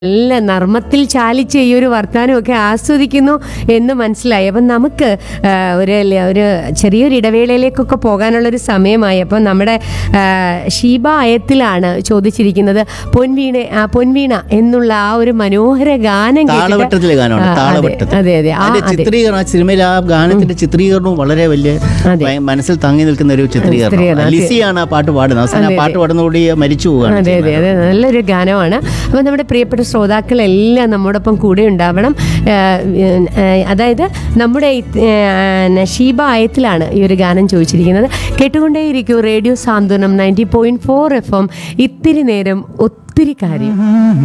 നല്ല നർമ്മത്തിൽ ചാലിച്ച് ഈ ഒരു വർത്തമാനമൊക്കെ ആസ്വദിക്കുന്നു എന്ന് മനസ്സിലായി അപ്പം നമുക്ക് ആ, ഒരു ല- ഒരു ചെറിയൊരു ഇടവേളയിലേക്കൊക്കെ പോകാനുള്ളൊരു സമയമായി അപ്പം നമ്മുടെ ആ, ഷീബ അയത്തിലാണ് ചോദിച്ചിരിക്കുന്നത് പൊൻവീണ ആ, പൊൻവീണ എന്നുള്ള ആ ഒരു മനോഹര ഗാനം കേട്ടിട്ട് താളവട്ടത്തിലെ ഗാനമാണ് ആ, അതെ, താളവട്ടത്തിൽ അതെ അതെ ആ അതിന്റെ അതെ ചിത്രീകരണം ആ സിനിമയിൽ ആ ഗാനത്തിന്റെ ചിത്രീകരണവും വളരെ വലിയ അതെ. ഭയ- മനസ്സിൽ തങ്ങി നിൽക്കുന്ന ഒരു ചിത്രീകരണം, ചിത്രീകരണം അതെ. ലിസിയാണ് ആ പാട്ട് പാടുന്നത് അവസാനം ആ പാട്ട് പാടുന്നതോടെ മരിച്ചു പോവുകയാണ് അതെ അതെ ചെയ്യുന്നത്. അതെ നല്ലൊരു ഗാനമാണ് അപ്പോൾ നമ്മുടെ പ്രിയപ്പെട്ട ശ്രോതാക്കളെല്ലാം നമ്മോടൊപ്പം കൂടെ ഉണ്ടാവണം ഏഹ്, ഏഹ്, അതായത് നമ്മുടെ ഈ, ഏഹ്, ഷീബ ആയത്തിലാണ് ഈ ഒരു ഗാനം ചോദിച്ചിരിക്കുന്നത് കേട്ടുകൊണ്ടേയിരിക്കും radio Santhwanam ninety point four F M ഇത്തിരി നേരം ഒത്തിരി കാര്യം